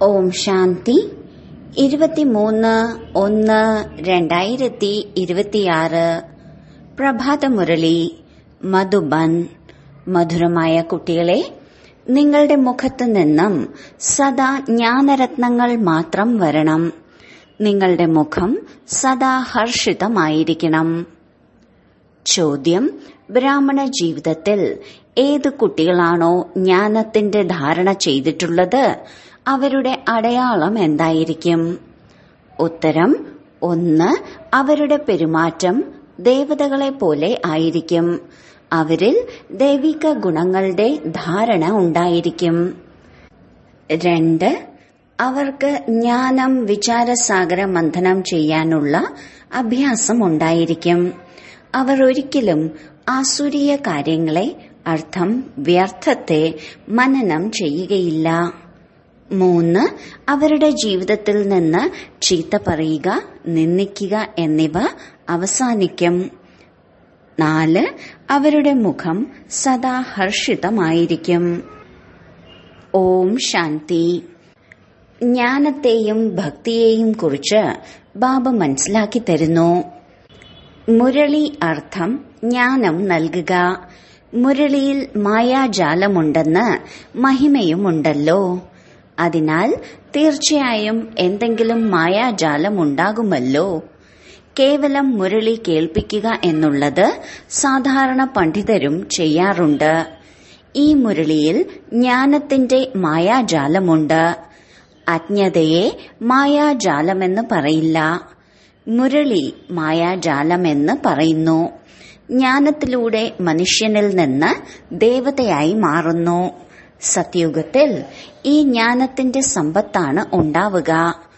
ഓം ശാന്തി ഇരുപത്തിമൂന്ന് ഒന്ന് രണ്ടായിരത്തി ഇരുപത്തിയാറ് പ്രഭാതമുരളി മധുബൻ മധുരമായ കുട്ടികളെ നിങ്ങളുടെ മുഖത്ത് നിന്നും സദാ ജ്ഞാനരത്നങ്ങൾ മാത്രം വരണം നിങ്ങളുടെ മുഖം സദാ ഹർഷിതമായിരിക്കണം ചോദ്യം ബ്രാഹ്മണ ജീവിതത്തിൽ ഏത് കുട്ടികളാണോ ജ്ഞാനത്തിന്റെ ധാരണ ചെയ്തിട്ടുള്ളത് അവരുടെ അടയാളം എന്തായിരിക്കും ഉത്തരം ഒന്ന് അവരുടെ പെരുമാറ്റം ദേവതകളെ പോലെ ആയിരിക്കും അവരിൽ ദൈവിക ഗുണങ്ങളുടെ ധാരണ ഉണ്ടായിരിക്കും രണ്ട് അവർക്ക് ജ്ഞാനം വിചാരസാഗര മന്ഥനം ചെയ്യാനുള്ള അഭ്യാസം ഉണ്ടായിരിക്കും അവർ ഒരിക്കലും ആസുരീയ കാര്യങ്ങളെ അർത്ഥം വ്യർത്ഥത്തെ മനനം ചെയ്യുകയില്ല മൂന്ന് അവരുടെ ജീവിതത്തിൽ നിന്ന് ചീത്ത പറയുക നിന്ദിക്കുക എന്നിവ അവസാനിക്കും നാല് അവരുടെ മുഖം സദാ ഹർഷിതമായിരിക്കും ഓം ശാന്തി ജ്ഞാനത്തെയും ഭക്തിയെയും കുറിച്ച് ബാബ മനസ്സിലാക്കി തരുന്നു മുരളി അർത്ഥം ജ്ഞാനം നൽകുക മുരളിയിൽ മായാജാലമുണ്ടെന്ന് മഹിമയുമുണ്ടല്ലോ അതിനാൽ തീർച്ചയായും എന്തെങ്കിലും മായാജാലം ഉണ്ടാകുമല്ലോ കേവലം മുരളി കേൾപ്പിക്കുക എന്നുള്ളത് സാധാരണ പണ്ഡിതരും ചെയ്യാറുണ്ട് ഈ മുരളിയിൽ ജ്ഞാനത്തിന്റെ മായാജാലമുണ്ട് അജ്ഞതയെ മായാജാലമെന്ന് പറയില്ല മുരളി മായാജാലമെന്ന് പറയുന്നു ജ്ഞാനത്തിലൂടെ മനുഷ്യനിൽ നിന്ന് ദേവതയായി മാറുന്നു സത്യുഗത്തിൽ ഈ ജ്ഞാനത്തിന്റെ സമ്പത്താണ് ഉണ്ടാവുക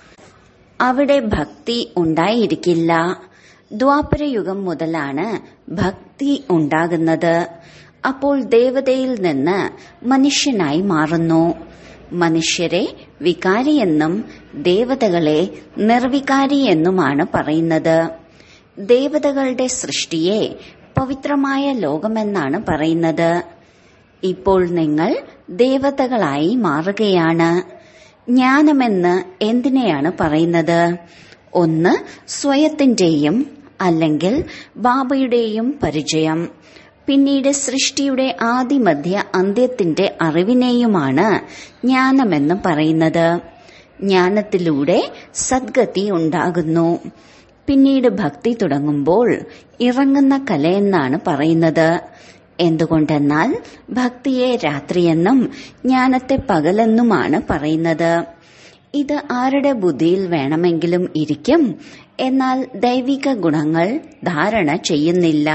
അവിടെ ഭക്തി ഉണ്ടായിരിക്കില്ല ദ്വാപരയുഗം മുതലാണ് ഭക്തി ഉണ്ടാകുന്നത് അപ്പോൾ ദേവതയിൽ നിന്ന് മനുഷ്യനായി മാറുന്നു മനുഷ്യരെ വികാരിയെന്നും ദേവതകളെ നിർവികാരിയെന്നുമാണ് പറയുന്നത് ദേവതകളുടെ സൃഷ്ടിയെ പവിത്രമായ ലോകമെന്നാണ് പറയുന്നത് ഇപ്പോൾ നിങ്ങൾ ദേവതകളായി മാറുകയാണ് ജ്ഞാനമെന്ന് എന്തിനെയാണ് പറയുന്നത് ഒന്ന് സ്വയത്തിന്റെയും അല്ലെങ്കിൽ ബാബയുടെയും പരിചയം പിന്നീട് സൃഷ്ടിയുടെ ആദിമധ്യ അന്ത്യത്തിന്റെ അറിവിനെയുമാണ് ജ്ഞാനമെന്ന് പറയുന്നത് ജ്ഞാനത്തിലൂടെ സദ്ഗതി ഉണ്ടാകുന്നു പിന്നീട് ഭക്തി തുടങ്ങുമ്പോൾ ഇറങ്ങുന്ന കലയെന്നാണ് പറയുന്നത് എന്തുകൊണ്ടെന്നാൽ ഭക്തിയെ രാത്രിയെന്നും ജ്ഞാനത്തെ പകലെന്നുമാണ് പറയുന്നത് ഇത് ആരുടെ ബുദ്ധിയിൽ വേണമെങ്കിലും ഇരിക്കും എന്നാൽ ദൈവിക ഗുണങ്ങൾ ധാരണ ചെയ്യുന്നില്ല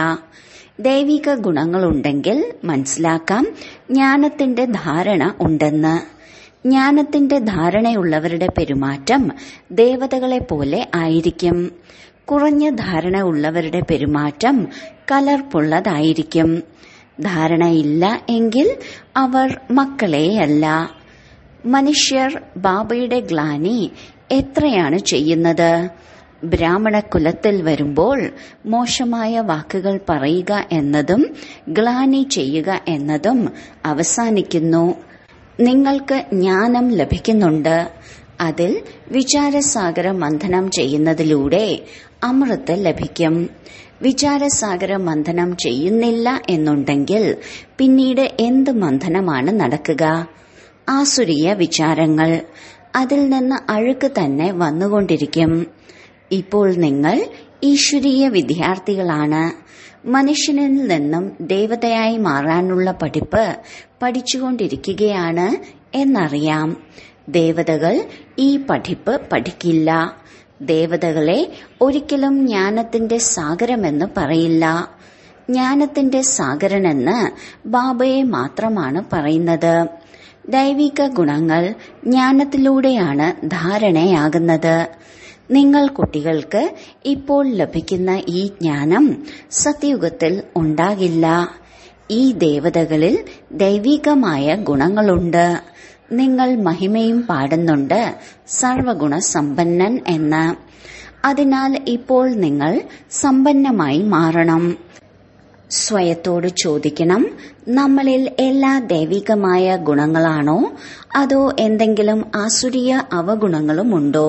ദൈവിക ഗുണങ്ങളുണ്ടെങ്കിൽ മനസ്സിലാക്കാം ജ്ഞാനത്തിന്റെ ധാരണ ഉണ്ടെന്ന് ജ്ഞാനത്തിന്റെ ധാരണയുള്ളവരുടെ പെരുമാറ്റം ദേവതകളെ പോലെ ആയിരിക്കും കുറഞ്ഞ ധാരണ ഉള്ളവരുടെ പെരുമാറ്റം കലർപ്പുള്ളതായിരിക്കും ധാരണയില്ല എങ്കിൽ അവർ മക്കളെയല്ല മനുഷ്യർ ബാബയുടെ ഗ്ലാനി എത്രയാണ് ചെയ്യുന്നത് ബ്രാഹ്മണ കുലത്തിൽ വരുമ്പോൾ മോശമായ വാക്കുകൾ പറയുക എന്നതും ഗ്ലാനി ചെയ്യുക എന്നതും അവസാനിക്കുന്നു നിങ്ങൾക്ക് ജ്ഞാനം ലഭിക്കുന്നുണ്ട് അതിൽ വിചാരസാഗര മന്ഥനം ചെയ്യുന്നതിലൂടെ അമൃത് ലഭിക്കും വിചാരസാഗര മന്ഥനം ചെയ്യുന്നില്ല എന്നുണ്ടെങ്കിൽ പിന്നീട് എന്ത് മന്ഥനമാണ് നടക്കുക ആസുരീയ വിചാരങ്ങൾ അതിൽ നിന്ന് അഴുക്ക് തന്നെ വന്നുകൊണ്ടിരിക്കും ഇപ്പോൾ നിങ്ങൾ ഈശ്വരീയ വിദ്യാർത്ഥികളാണ് മനുഷ്യനിൽ നിന്നും ദേവതയായി മാറാനുള്ള പഠിപ്പ് പഠിച്ചുകൊണ്ടിരിക്കുകയാണ് എന്നറിയാം ദേവതകൾ ഈ പഠിപ്പ് പഠിക്കില്ല ദേവതകളെ ഒരിക്കലും ജ്ഞാനത്തിന്റെ സാഗരമെന്ന് പറയില്ല ജ്ഞാനത്തിന്റെ സാഗരനെന്ന് ബാബയെ മാത്രമാണ് പറയുന്നത് ദൈവിക ഗുണങ്ങൾ ജ്ഞാനത്തിലൂടെയാണ് ധാരണയാകുന്നത് നിങ്ങൾ കുട്ടികൾക്ക് ഇപ്പോൾ ലഭിക്കുന്ന ഈ ജ്ഞാനം സത്യയുഗത്തിൽ ഉണ്ടാകില്ല ഈ ദേവതകളിൽ ദൈവികമായ ഗുണങ്ങളുണ്ട് നിങ്ങൾ മഹിമയും പാടുന്നുണ്ട് സർവഗുണ സമ്പന്നൻ എന്ന് അതിനാൽ ഇപ്പോൾ നിങ്ങൾ സമ്പന്നമായി മാറണം സ്വയത്തോട് ചോദിക്കണം നമ്മളിൽ എല്ലാ ദൈവികമായ ഗുണങ്ങളാണോ അതോ എന്തെങ്കിലും ആസുരീയ അവഗുണങ്ങളുമുണ്ടോ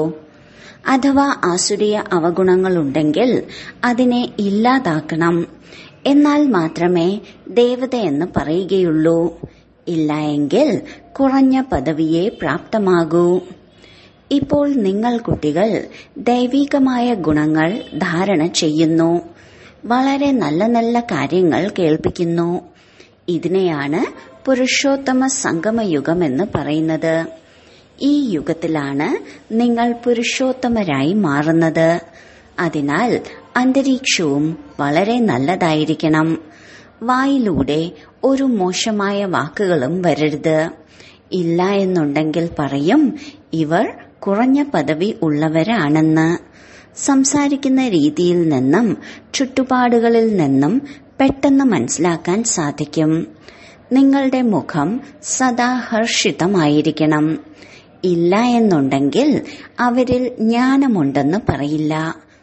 അഥവാ ആസുരീയ അവഗുണങ്ങളുണ്ടെങ്കിൽ അതിനെ ഇല്ലാതാക്കണം എന്നാൽ മാത്രമേ ദേവതയെന്ന് പറയുകയുള്ളൂ ഇല്ല എങ്കിൽ കുറഞ്ഞ പദവിയെ പ്രാപ്തമാകൂ ഇപ്പോൾ നിങ്ങൾ കുട്ടികൾ ദൈവികമായ ഗുണങ്ങൾ ധാരണ ചെയ്യുന്നു വളരെ നല്ല നല്ല കാര്യങ്ങൾ കേൾപ്പിക്കുന്നു ഇതിനെയാണ് പുരുഷോത്തമ സംഗമയുഗം എന്ന് പറയുന്നത് ഈ യുഗത്തിലാണ് നിങ്ങൾ പുരുഷോത്തമരായി മാറുന്നത് അതിനാൽ അന്തരീക്ഷവും വളരെ നല്ലതായിരിക്കണം വായിലൂടെ ഒരു മോശമായ വാക്കുകളും വരരുത് ഇല്ല എന്നുണ്ടെങ്കിൽ പറയും ഇവർ കുറഞ്ഞ പദവി ഉള്ളവരാണെന്ന് സംസാരിക്കുന്ന രീതിയിൽ നിന്നും ചുറ്റുപാടുകളിൽ നിന്നും പെട്ടെന്ന് മനസ്സിലാക്കാൻ സാധിക്കും നിങ്ങളുടെ മുഖം സദാ ഹർഷിതമായിരിക്കണം ഇല്ല എന്നുണ്ടെങ്കിൽ അവരിൽ ജ്ഞാനമുണ്ടെന്ന് പറയില്ല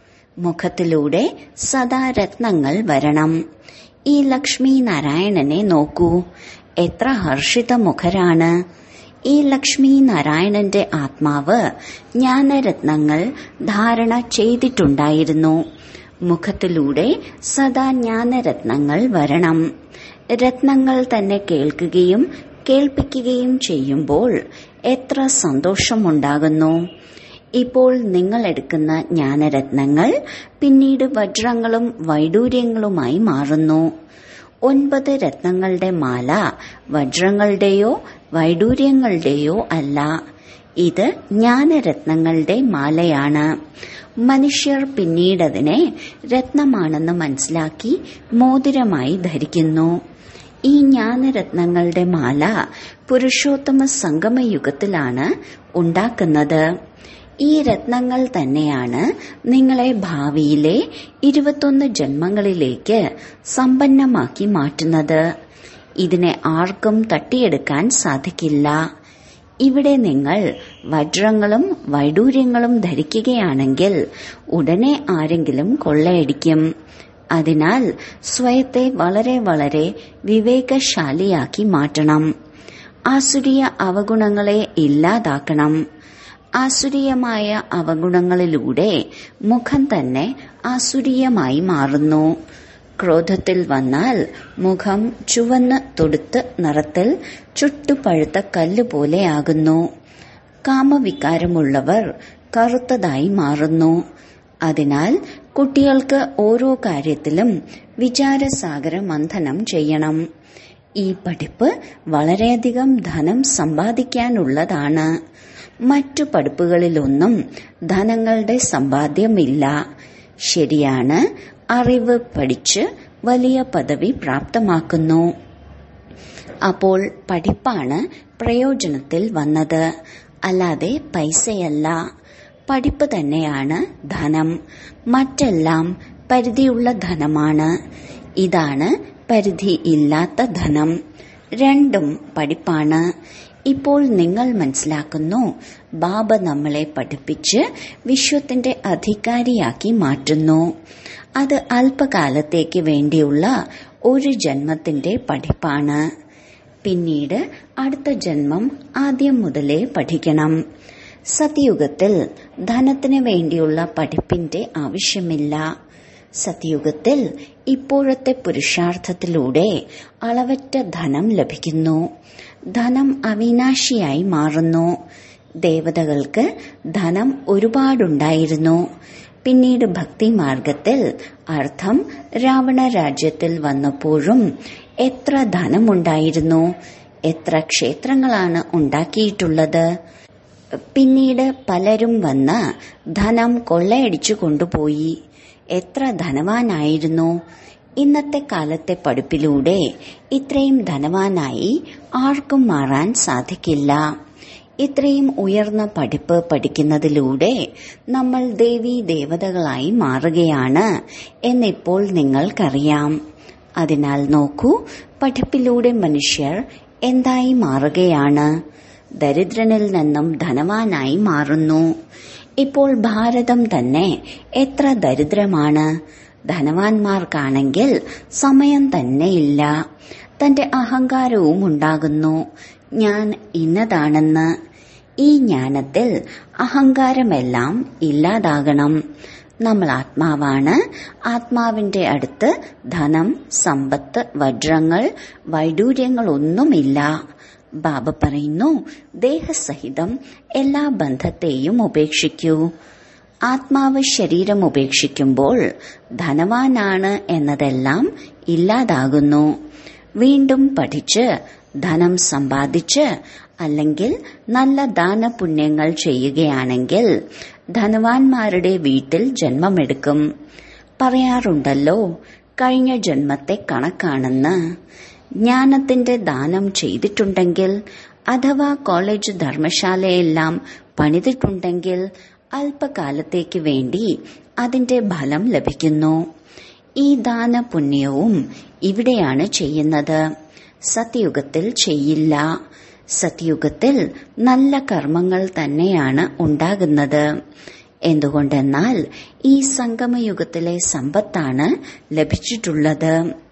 മുഖത്തിലൂടെ സദാ രത്നങ്ങൾ വരണം ഈ ലക്ഷ്മി നാരായണനെ നോക്കൂ എത്ര ഹർഷിത മുഖരാണ് ഈ ലക്ഷ്മി നാരായണന്റെ ആത്മാവ് ജ്ഞാനരത്നങ്ങൾ ധാരണ ചെയ്തിട്ടുണ്ടായിരുന്നു മുഖത്തിലൂടെ സദാ ജ്ഞാനരത്നങ്ങൾ വരണം രത്നങ്ങൾ തന്നെ കേൾക്കുകയും കേൾപ്പിക്കുകയും ചെയ്യുമ്പോൾ എത്ര സന്തോഷമുണ്ടാകുന്നു ഇപ്പോൾ നിങ്ങൾ എടുക്കുന്ന ജ്ഞാനരത്നങ്ങൾ പിന്നീട് വജ്രങ്ങളും വൈഡൂര്യങ്ങളുമായി മാറുന്നു ഒൻപത് രത്നങ്ങളുടെ മാല വജ്രങ്ങളുടെയോ വൈഡൂര്യങ്ങളുടെയോ അല്ല ഇത് ജ്ഞാനരത്നങ്ങളുടെ മാലയാണ് മനുഷ്യർ പിന്നീടതിനെ രത്നമാണെന്ന് മനസ്സിലാക്കി മോതിരമായി ധരിക്കുന്നു ഈ ജ്ഞാനരത്നങ്ങളുടെ മാല പുരുഷോത്തമ സംഗമയുഗത്തിലാണ് ഉണ്ടാക്കുന്നത് ഈ രത്നങ്ങൾ തന്നെയാണ് നിങ്ങളെ ഭാവിയിലെ ഇരുപത്തൊന്ന് ജന്മങ്ങളിലേക്ക് സമ്പന്നമാക്കി മാറ്റുന്നത് ഇതിനെ ആർക്കും തട്ടിയെടുക്കാൻ സാധിക്കില്ല ഇവിടെ നിങ്ങൾ വജ്രങ്ങളും വൈഡൂര്യങ്ങളും ധരിക്കുകയാണെങ്കിൽ ഉടനെ ആരെങ്കിലും കൊള്ളയടിക്കും അതിനാൽ സ്വയത്തെ വളരെ വളരെ വിവേകശാലിയാക്കി മാറ്റണം ആസുരീയ അവഗുണങ്ങളെ ഇല്ലാതാക്കണം ആസുരീയമായ അവഗുണങ്ങളിലൂടെ മുഖം തന്നെ ആസുരീയമായി മാറുന്നു ക്രോധത്തിൽ വന്നാൽ മുഖം ചുവന്ന് തൊടുത്ത് നിറത്തിൽ ചുട്ടുപഴുത്ത കല്ല് പോലെയാകുന്നു കാമവികാരമുള്ളവർ കറുത്തതായി മാറുന്നു അതിനാൽ കുട്ടികൾക്ക് ഓരോ കാര്യത്തിലും വിചാരസാഗര മന്ഥനം ചെയ്യണം ഈ പഠിപ്പ് വളരെയധികം ധനം സമ്പാദിക്കാനുള്ളതാണ് മറ്റു പഠിപ്പുകളിലൊന്നും ധനങ്ങളുടെ സമ്പാദ്യമില്ല ശരിയാണ് അറിവ് പഠിച്ച് വലിയ പദവി പ്രാപ്തമാക്കുന്നു അപ്പോൾ പഠിപ്പാണ് പ്രയോജനത്തിൽ വന്നത് അല്ലാതെ പൈസയല്ല പഠിപ്പ് തന്നെയാണ് ധനം മറ്റെല്ലാം പരിധിയുള്ള ധനമാണ് ഇതാണ് പരിധി ഇല്ലാത്ത ധനം രണ്ടും പഠിപ്പാണ് ഇപ്പോൾ നിങ്ങൾ മനസ്സിലാക്കുന്നു ബാബ നമ്മളെ പഠിപ്പിച്ച് വിശ്വത്തിന്റെ അധികാരിയാക്കി മാറ്റുന്നു അത് അല്പകാലത്തേക്ക് വേണ്ടിയുള്ള ഒരു ജന്മത്തിന്റെ പഠിപ്പാണ് പിന്നീട് അടുത്ത ജന്മം ആദ്യം മുതലേ പഠിക്കണം സത്യുഗത്തിൽ ധനത്തിന് വേണ്ടിയുള്ള പഠിപ്പിന്റെ ആവശ്യമില്ല സത്യുഗത്തിൽ ഇപ്പോഴത്തെ പുരുഷാർത്ഥത്തിലൂടെ അളവറ്റ ധനം ലഭിക്കുന്നു ധനം അവിനാശിയായി മാറുന്നു ദേവതകൾക്ക് ധനം ഒരുപാടുണ്ടായിരുന്നു പിന്നീട് ഭക്തിമാർഗത്തിൽ അർത്ഥം രാവണ രാജ്യത്തിൽ വന്നപ്പോഴും എത്ര ധനമുണ്ടായിരുന്നു എത്ര ക്ഷേത്രങ്ങളാണ് ഉണ്ടാക്കിയിട്ടുള്ളത് പിന്നീട് പലരും വന്ന് ധനം കൊള്ളയടിച്ചു കൊണ്ടുപോയി എത്ര ധനവാനായിരുന്നു ഇന്നത്തെ കാലത്തെ പഠിപ്പിലൂടെ ഇത്രയും ധനവാനായി ആർക്കും മാറാൻ സാധിക്കില്ല ഇത്രയും ഉയർന്ന പഠിപ്പ് പഠിക്കുന്നതിലൂടെ നമ്മൾ ദേവീ ദേവതകളായി മാറുകയാണ് എന്നിപ്പോൾ നിങ്ങൾക്കറിയാം അതിനാൽ നോക്കൂ പഠിപ്പിലൂടെ മനുഷ്യർ എന്തായി മാറുകയാണ് ദരിദ്രനിൽ നിന്നും ധനവാനായി മാറുന്നു ഇപ്പോൾ ഭാരതം തന്നെ എത്ര ദരിദ്രമാണ് ധനവാന്മാർക്കാണെങ്കിൽ സമയം തന്നെയില്ല തന്റെ അഹങ്കാരവും ഉണ്ടാകുന്നു ഞാൻ ഇന്നതാണെന്ന് ഈ ജ്ഞാനത്തിൽ അഹങ്കാരമെല്ലാം ഇല്ലാതാകണം നമ്മൾ ആത്മാവാണ് ആത്മാവിന്റെ അടുത്ത് ധനം സമ്പത്ത് വജ്രങ്ങൾ വൈഡൂര്യങ്ങളൊന്നുമില്ല ബാബ പറയുന്നു ദേഹസഹിതം എല്ലാ ബന്ധത്തെയും ഉപേക്ഷിക്കൂ ആത്മാവ് ശരീരം ഉപേക്ഷിക്കുമ്പോൾ ധനവാനാണ് എന്നതെല്ലാം ഇല്ലാതാകുന്നു വീണ്ടും പഠിച്ച് ധനം സമ്പാദിച്ച് അല്ലെങ്കിൽ നല്ല ദാനപുണ്യങ്ങൾ ചെയ്യുകയാണെങ്കിൽ ധനവാന്മാരുടെ വീട്ടിൽ ജന്മമെടുക്കും പറയാറുണ്ടല്ലോ കഴിഞ്ഞ ജന്മത്തെ കണക്കാണെന്ന് ജ്ഞാനത്തിന്റെ ദാനം ചെയ്തിട്ടുണ്ടെങ്കിൽ അഥവാ കോളേജ് ധർമ്മശാലയെല്ലാം പണിതിട്ടുണ്ടെങ്കിൽ അല്പകാലത്തേക്ക് വേണ്ടി അതിന്റെ ഫലം ലഭിക്കുന്നു ഈ ദാനപുണ്യവും ഇവിടെയാണ് ചെയ്യുന്നത് സത്യയുഗത്തിൽ ചെയ്യില്ല സത്യയുഗത്തിൽ നല്ല കർമ്മങ്ങൾ തന്നെയാണ് ഉണ്ടാകുന്നത് എന്തുകൊണ്ടെന്നാൽ ഈ സംഗമയുഗത്തിലെ സമ്പത്താണ് ലഭിച്ചിട്ടുള്ളത്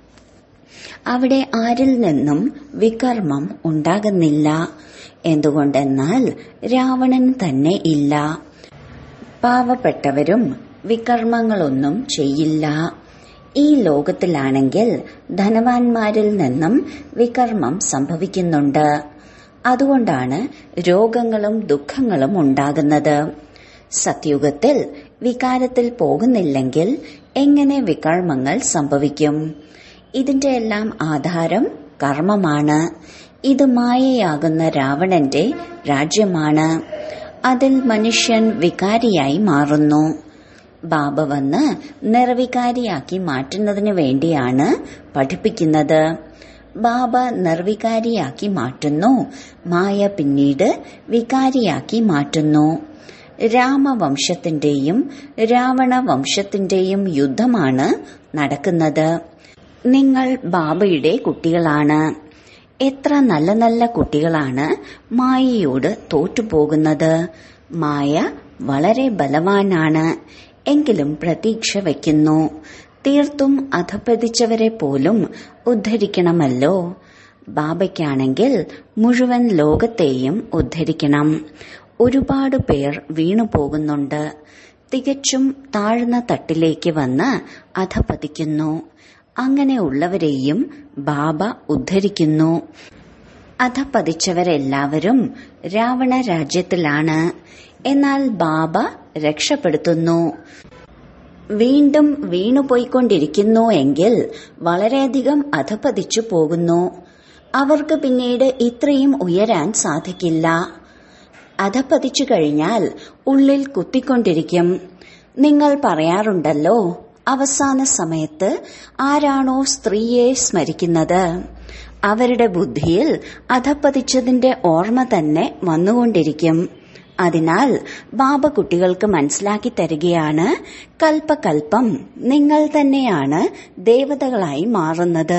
അവിടെ ആരിൽ നിന്നും വികർമ്മം ഉണ്ടാകുന്നില്ല എന്തുകൊണ്ടെന്നാൽ രാവണൻ തന്നെ ഇല്ല പാവപ്പെട്ടവരും വികർമ്മങ്ങളൊന്നും ചെയ്യില്ല ഈ ലോകത്തിലാണെങ്കിൽ ധനവാന്മാരിൽ നിന്നും വികർമ്മം സംഭവിക്കുന്നുണ്ട് അതുകൊണ്ടാണ് രോഗങ്ങളും ദുഃഖങ്ങളും ഉണ്ടാകുന്നത് സത്യുഗത്തിൽ വികാരത്തിൽ പോകുന്നില്ലെങ്കിൽ എങ്ങനെ വികർമ്മങ്ങൾ സംഭവിക്കും ഇതിന്റെ എല്ലാം ആധാരം കർമ്മമാണ് ഇത് മായയാകുന്ന രാവണന്റെ രാജ്യമാണ് അതിൽ മനുഷ്യൻ വികാരിയായി മാറുന്നു ബാബ വന്ന് നിർവികാരിയാക്കി മാറ്റുന്നതിന് വേണ്ടിയാണ് പഠിപ്പിക്കുന്നത് ബാബ നിർവികാരിയാക്കി മാറ്റുന്നു മായ പിന്നീട് വികാരിയാക്കി മാറ്റുന്നു രാമവംശത്തിന്റെയും രാവണ വംശത്തിന്റെയും യുദ്ധമാണ് നടക്കുന്നത് നിങ്ങൾ ബാബയുടെ കുട്ടികളാണ് എത്ര നല്ല നല്ല കുട്ടികളാണ് മായയോട് തോറ്റുപോകുന്നത് മായ വളരെ ബലവാനാണ് എങ്കിലും പ്രതീക്ഷ വയ്ക്കുന്നു തീർത്തും അധപ്പതിച്ചവരെ പോലും ഉദ്ധരിക്കണമല്ലോ ബാബയ്ക്കാണെങ്കിൽ മുഴുവൻ ലോകത്തെയും ഉദ്ധരിക്കണം ഒരുപാട് പേർ വീണു പോകുന്നുണ്ട് തികച്ചും താഴ്ന്ന തട്ടിലേക്ക് വന്ന് അധപതിക്കുന്നു അങ്ങനെയുള്ളവരെയും ബാബ ഉദ്ധരിക്കുന്നു അധപതിച്ചവരെല്ലാവരും രാവണ രാജ്യത്തിലാണ് എന്നാൽ ബാബ രക്ഷപ്പെടുത്തുന്നു വീണ്ടും വീണുപോയിക്കൊണ്ടിരിക്കുന്നു എങ്കിൽ വളരെയധികം അധപതിച്ചു പോകുന്നു അവർക്ക് പിന്നീട് ഇത്രയും ഉയരാൻ സാധിക്കില്ല അധപതിച്ചു കഴിഞ്ഞാൽ ഉള്ളിൽ കുത്തിക്കൊണ്ടിരിക്കും നിങ്ങൾ പറയാറുണ്ടല്ലോ അവസാന സമയത്ത് ആരാണോ സ്ത്രീയെ സ്മരിക്കുന്നത് അവരുടെ ബുദ്ധിയിൽ അധപ്പതിച്ചതിന്റെ ഓർമ്മ തന്നെ വന്നുകൊണ്ടിരിക്കും അതിനാൽ ബാബ കുട്ടികൾക്ക് മനസ്സിലാക്കി തരികയാണ് കൽപ്പകൽപ്പം നിങ്ങൾ തന്നെയാണ് ദേവതകളായി മാറുന്നത്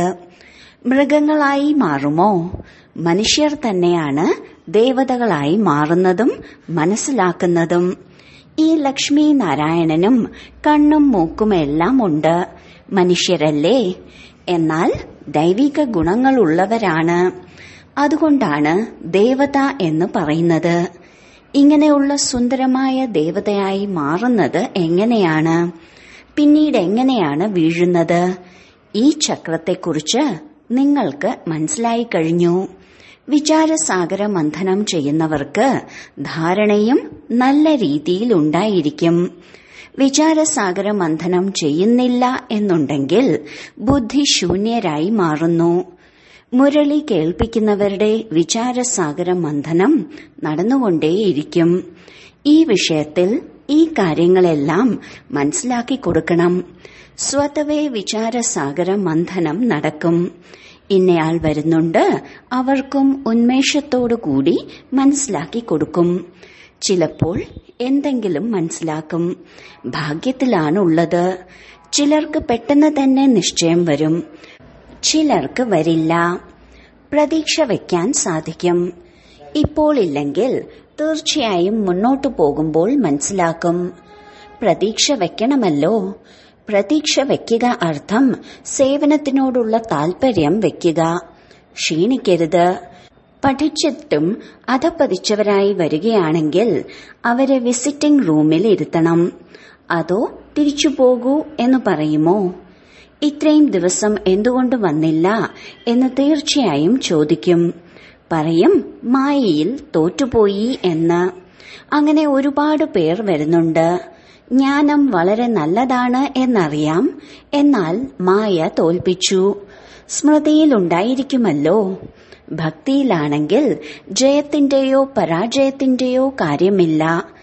മൃഗങ്ങളായി മാറുമോ മനുഷ്യർ തന്നെയാണ് ദേവതകളായി മാറുന്നതും മനസ്സിലാക്കുന്നതും ഈ ലക്ഷ്മി നാരായണനും കണ്ണും മൂക്കുമെല്ലാം ഉണ്ട് മനുഷ്യരല്ലേ എന്നാൽ ദൈവിക ഗുണങ്ങളുള്ളവരാണ് അതുകൊണ്ടാണ് ദേവത എന്ന് പറയുന്നത് ഇങ്ങനെയുള്ള സുന്ദരമായ ദേവതയായി മാറുന്നത് എങ്ങനെയാണ് പിന്നീട് എങ്ങനെയാണ് വീഴുന്നത് ഈ ചക്രത്തെക്കുറിച്ച് നിങ്ങൾക്ക് മനസ്സിലായി കഴിഞ്ഞു വിചാരസാഗര മന്ഥനം ചെയ്യുന്നവർക്ക് ധാരണയും നല്ല രീതിയിൽ ഉണ്ടായിരിക്കും വിചാരസാഗര മന്ഥനം ചെയ്യുന്നില്ല എന്നുണ്ടെങ്കിൽ ബുദ്ധി ശൂന്യരായി മാറുന്നു മുരളി കേൾപ്പിക്കുന്നവരുടെ വിചാരസാഗര മന്ഥനം നടന്നുകൊണ്ടേയിരിക്കും ഈ വിഷയത്തിൽ ഈ കാര്യങ്ങളെല്ലാം മനസ്സിലാക്കി കൊടുക്കണം സ്വതവേ വിചാരസാഗര മന്ഥനം നടക്കും ഇന്നയാൾ വരുന്നുണ്ട് അവർക്കും ഉന്മേഷത്തോടു കൂടി മനസ്സിലാക്കി കൊടുക്കും ചിലപ്പോൾ എന്തെങ്കിലും മനസ്സിലാക്കും ഭാഗ്യത്തിലാണുള്ളത് ചിലർക്ക് പെട്ടെന്ന് തന്നെ നിശ്ചയം വരും ചിലർക്ക് വരില്ല പ്രതീക്ഷ വയ്ക്കാൻ സാധിക്കും ഇപ്പോൾ ഇല്ലെങ്കിൽ തീർച്ചയായും മുന്നോട്ടു പോകുമ്പോൾ മനസ്സിലാക്കും പ്രതീക്ഷ വെക്കണമല്ലോ പ്രതീക്ഷ വയ്ക്കുക അർത്ഥം സേവനത്തിനോടുള്ള താൽപര്യം വയ്ക്കുക ക്ഷീണിക്കരുത് പഠിച്ചിട്ടും അധപ്പതിച്ചവരായി വരികയാണെങ്കിൽ അവരെ വിസിറ്റിംഗ് റൂമിൽ ഇരുത്തണം അതോ തിരിച്ചു പോകൂ എന്ന് പറയുമോ ഇത്രയും ദിവസം എന്തുകൊണ്ട് വന്നില്ല എന്ന് തീർച്ചയായും ചോദിക്കും പറയും മായയിൽ തോറ്റുപോയി എന്ന് അങ്ങനെ ഒരുപാട് പേർ വരുന്നുണ്ട് ജ്ഞാനം വളരെ നല്ലതാണ് എന്നറിയാം എന്നാൽ മായ തോൽപ്പിച്ചു സ്മൃതിയിലുണ്ടായിരിക്കുമല്ലോ ഭക്തിയിലാണെങ്കിൽ ജയത്തിന്റെയോ പരാജയത്തിന്റെയോ കാര്യമില്ല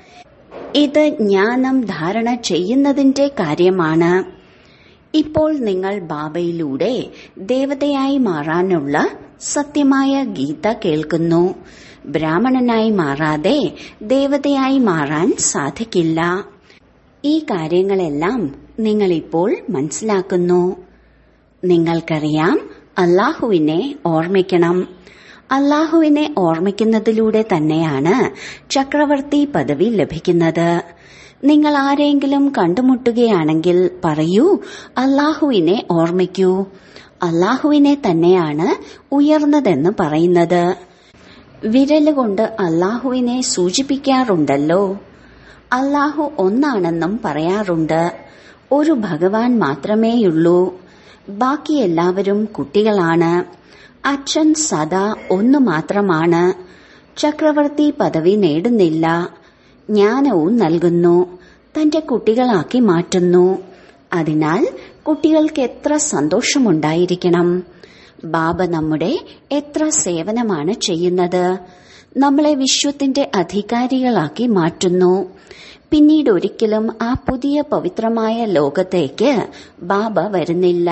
ഇത് ജ്ഞാനം ധാരണ ചെയ്യുന്നതിന്റെ കാര്യമാണ് ഇപ്പോൾ നിങ്ങൾ ബാബയിലൂടെ ദേവതയായി മാറാനുള്ള സത്യമായ ഗീത കേൾക്കുന്നു ബ്രാഹ്മണനായി മാറാതെ ദേവതയായി മാറാൻ സാധിക്കില്ല ഈ കാര്യങ്ങളെല്ലാം നിങ്ങളിപ്പോൾ മനസ്സിലാക്കുന്നു നിങ്ങൾക്കറിയാം അള്ളാഹുവിനെ ഓർമ്മിക്കണം അള്ളാഹുവിനെ ഓർമ്മിക്കുന്നതിലൂടെ തന്നെയാണ് ചക്രവർത്തി പദവി ലഭിക്കുന്നത് നിങ്ങൾ ആരെങ്കിലും കണ്ടുമുട്ടുകയാണെങ്കിൽ പറയൂ അള്ളാഹുവിനെ ഓർമ്മിക്കൂ അള്ളാഹുവിനെ തന്നെയാണ് ഉയർന്നതെന്ന് പറയുന്നത് വിരലുകൊണ്ട് അള്ളാഹുവിനെ സൂചിപ്പിക്കാറുണ്ടല്ലോ അള്ളാഹു ഒന്നാണെന്നും പറയാറുണ്ട് ഒരു ഭഗവാൻ മാത്രമേയുള്ളൂ ബാക്കി എല്ലാവരും കുട്ടികളാണ് അച്ഛൻ സദാ ഒന്നു മാത്രമാണ് ചക്രവർത്തി പദവി നേടുന്നില്ല ജ്ഞാനവും നൽകുന്നു തന്റെ കുട്ടികളാക്കി മാറ്റുന്നു അതിനാൽ കുട്ടികൾക്ക് എത്ര സന്തോഷമുണ്ടായിരിക്കണം ബാബ നമ്മുടെ എത്ര സേവനമാണ് ചെയ്യുന്നത് നമ്മളെ വിശ്വത്തിന്റെ അധികാരികളാക്കി മാറ്റുന്നു പിന്നീട് ഒരിക്കലും ആ പുതിയ പവിത്രമായ ലോകത്തേക്ക് ബാബ വരുന്നില്ല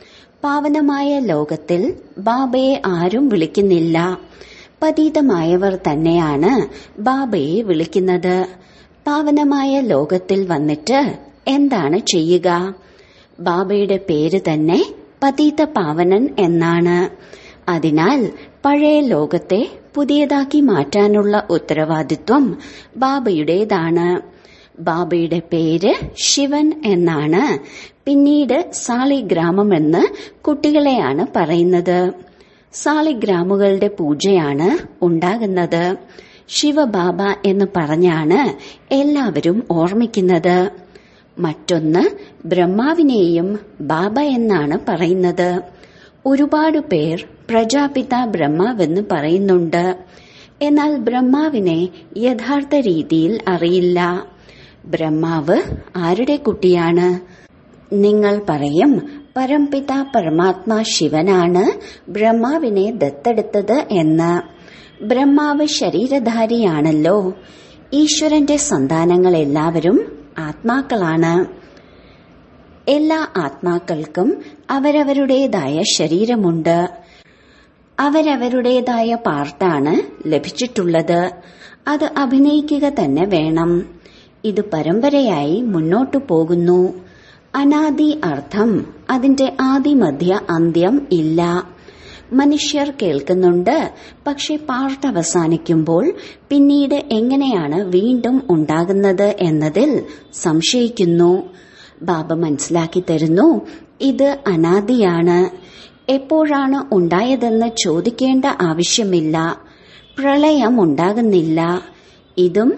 പാവനമായ ലോകത്തിൽ ബാബയെ ആരും വിളിക്കുന്നില്ല പതീതമായവർ തന്നെയാണ് ബാബയെ വിളിക്കുന്നത് പാവനമായ ലോകത്തിൽ വന്നിട്ട് എന്താണ് ചെയ്യുക ബാബയുടെ പേര് തന്നെ പതീത പാവനൻ എന്നാണ് അതിനാൽ പഴയ ലോകത്തെ പുതിയതാക്കി മാറ്റാനുള്ള ഉത്തരവാദിത്വം ബാബയുടേതാണ് ബാബയുടെ പേര് ശിവൻ എന്നാണ് പിന്നീട് സാളിഗ്രാമം എന്ന് കുട്ടികളെയാണ് പറയുന്നത് സാളിഗ്രാമുകളുടെ പൂജയാണ് ഉണ്ടാകുന്നത് ശിവബാബ എന്ന് പറഞ്ഞാണ് എല്ലാവരും ഓർമ്മിക്കുന്നത് മറ്റൊന്ന് ബ്രഹ്മാവിനെയും ബാബ എന്നാണ് പറയുന്നത് ഒരുപാട് പേർ പ്രജാപിത ബ്രഹ്മാവെന്ന് പറയുന്നുണ്ട് എന്നാൽ ബ്രഹ്മാവിനെ യഥാർത്ഥ രീതിയിൽ അറിയില്ല ബ്രഹ്മാവ് ആരുടെ കുട്ടിയാണ് നിങ്ങൾ പറയും പരംപിത പരമാത്മാ ശിവനാണ് ബ്രഹ്മാവിനെ ദത്തെടുത്തത് എന്ന് ബ്രഹ്മാവ് ശരീരധാരിയാണല്ലോ ഈശ്വരന്റെ സന്താനങ്ങൾ എല്ലാവരും ആത്മാക്കളാണ് എല്ലാ ആത്മാക്കൾക്കും അവരവരുടേതായ ശരീരമുണ്ട് അവരവരുടേതായ പാർട്ടാണ് ലഭിച്ചിട്ടുള്ളത് അത് അഭിനയിക്കുക തന്നെ വേണം ഇത് പരമ്പരയായി മുന്നോട്ടു പോകുന്നു അനാദി അർത്ഥം അതിന്റെ ആദിമധ്യ അന്ത്യം ഇല്ല മനുഷ്യർ കേൾക്കുന്നുണ്ട് പക്ഷെ പാർട്ട് അവസാനിക്കുമ്പോൾ പിന്നീട് എങ്ങനെയാണ് വീണ്ടും ഉണ്ടാകുന്നത് എന്നതിൽ സംശയിക്കുന്നു ബാബ മനസ്സിലാക്കി തരുന്നു ഇത് അനാദിയാണ് എപ്പോഴാണ് ഉണ്ടായതെന്ന് ചോദിക്കേണ്ട ആവശ്യമില്ല പ്രളയം ഉണ്ടാകുന്നില്ല ഇതും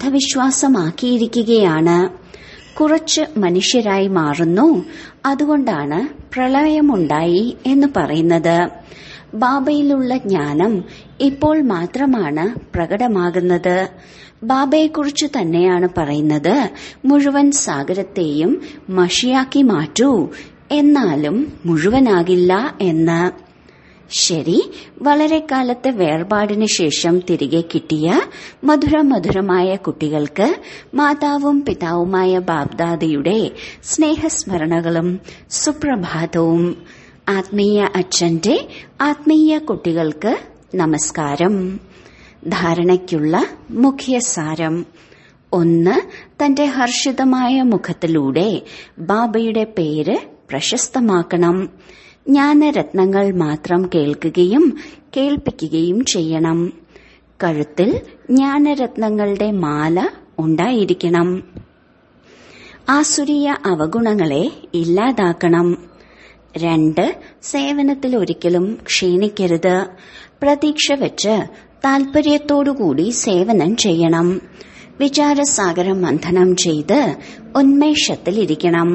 അന്ധവിശ്വാസമാക്കിയിരിക്കുകയാണ് കുറച്ച് മനുഷ്യരായി മാറുന്നു അതുകൊണ്ടാണ് പ്രളയമുണ്ടായി എന്ന് പറയുന്നത് ബാബയിലുള്ള ജ്ഞാനം ഇപ്പോൾ മാത്രമാണ് പ്രകടമാകുന്നത് ബാബയെക്കുറിച്ച് തന്നെയാണ് പറയുന്നത് മുഴുവൻ സാഗരത്തെയും മഷിയാക്കി മാറ്റൂ എന്നാലും മുഴുവനാകില്ല എന്ന് ശരി വളരെ കാലത്തെ വേർപാടിന് ശേഷം തിരികെ കിട്ടിയ മധുര മധുരമായ കുട്ടികൾക്ക് മാതാവും പിതാവുമായ ബാബ്ദാദയുടെ സ്നേഹസ്മരണകളും സുപ്രഭാതവും ആത്മീയ അച്ഛന്റെ ആത്മീയ കുട്ടികൾക്ക് നമസ്കാരം ധാരണയ്ക്കുള്ള മുഖ്യ സാരം ഒന്ന് തന്റെ ഹർഷിതമായ മുഖത്തിലൂടെ ബാബയുടെ പേര് പ്രശസ്തമാക്കണം ജ്ഞാനരത്നങ്ങൾ മാത്രം കേൾക്കുകയും കേൾപ്പിക്കുകയും ചെയ്യണം കഴുത്തിൽ ജ്ഞാനരത്നങ്ങളുടെ മാല ഉണ്ടായിരിക്കണം ആസുരീയ അവഗുണങ്ങളെ ഇല്ലാതാക്കണം രണ്ട് സേവനത്തിൽ ഒരിക്കലും ക്ഷീണിക്കരുത് പ്രതീക്ഷ വെച്ച് താൽപര്യത്തോടുകൂടി സേവനം ചെയ്യണം വിചാരസാഗര മന്ഥനം ചെയ്ത് ഉന്മേഷത്തിലിരിക്കണം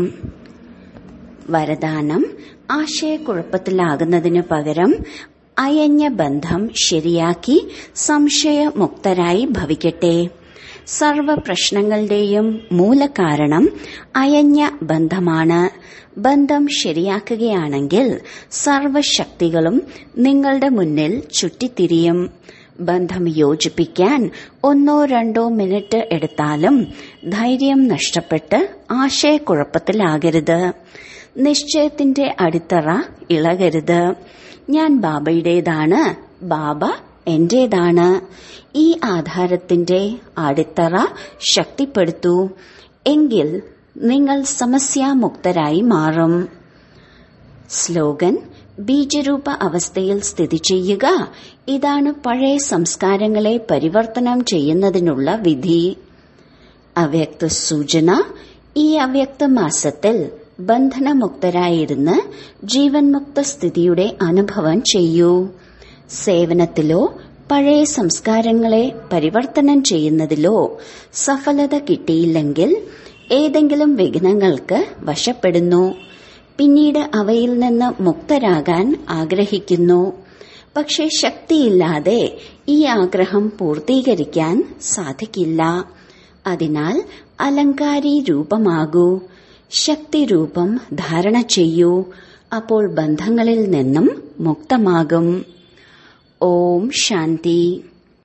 വരദാനം ആശയക്കുഴപ്പത്തിലാകുന്നതിനു പകരം അയഞ്ഞ ബന്ധം ശരിയാക്കി സംശയമുക്തരായി ഭവിക്കട്ടെ സർവ പ്രശ്നങ്ങളുടെയും മൂലകാരണം അയഞ്ഞ ബന്ധമാണ് ബന്ധം ശരിയാക്കുകയാണെങ്കിൽ സർവശക്തികളും നിങ്ങളുടെ മുന്നിൽ ചുറ്റിത്തിരിയും ബന്ധം യോജിപ്പിക്കാൻ ഒന്നോ രണ്ടോ മിനിറ്റ് എടുത്താലും ധൈര്യം നഷ്ടപ്പെട്ട് ആശയക്കുഴപ്പത്തിലാകരുത് നിശ്ചയത്തിന്റെ അടിത്തറ ഇളകരുത് ഞാൻ ബാബയുടേതാണ് ബാബ എന്റേതാണ് ഈ ആധാരത്തിന്റെ അടിത്തറ ശക്തിപ്പെടുത്തൂ എങ്കിൽ നിങ്ങൾ സമസ്യാമുക്തരായി മാറും സ്ലോഗൻ ബീജരൂപ അവസ്ഥയിൽ സ്ഥിതി ചെയ്യുക ഇതാണ് പഴയ സംസ്കാരങ്ങളെ പരിവർത്തനം ചെയ്യുന്നതിനുള്ള വിധി അവ്യക്ത സൂചന ഈ അവ്യക്ത മാസത്തിൽ ബന്ധനമുക്തരായിരുന്ന് ജീവൻ മുക്ത സ്ഥിതിയുടെ അനുഭവം ചെയ്യൂ സേവനത്തിലോ പഴയ സംസ്കാരങ്ങളെ പരിവർത്തനം ചെയ്യുന്നതിലോ സഫലത കിട്ടിയില്ലെങ്കിൽ ഏതെങ്കിലും വിഘ്നങ്ങൾക്ക് വശപ്പെടുന്നു പിന്നീട് അവയിൽ നിന്ന് മുക്തരാകാൻ ആഗ്രഹിക്കുന്നു പക്ഷെ ശക്തിയില്ലാതെ ഈ ആഗ്രഹം പൂർത്തീകരിക്കാൻ സാധിക്കില്ല അതിനാൽ അലങ്കാരി രൂപമാകൂ ശക്തിരൂപം ധാരണ ചെയ്യൂ അപ്പോൾ ബന്ധങ്ങളിൽ നിന്നും മുക്തമാകും ഓം ശാന്തി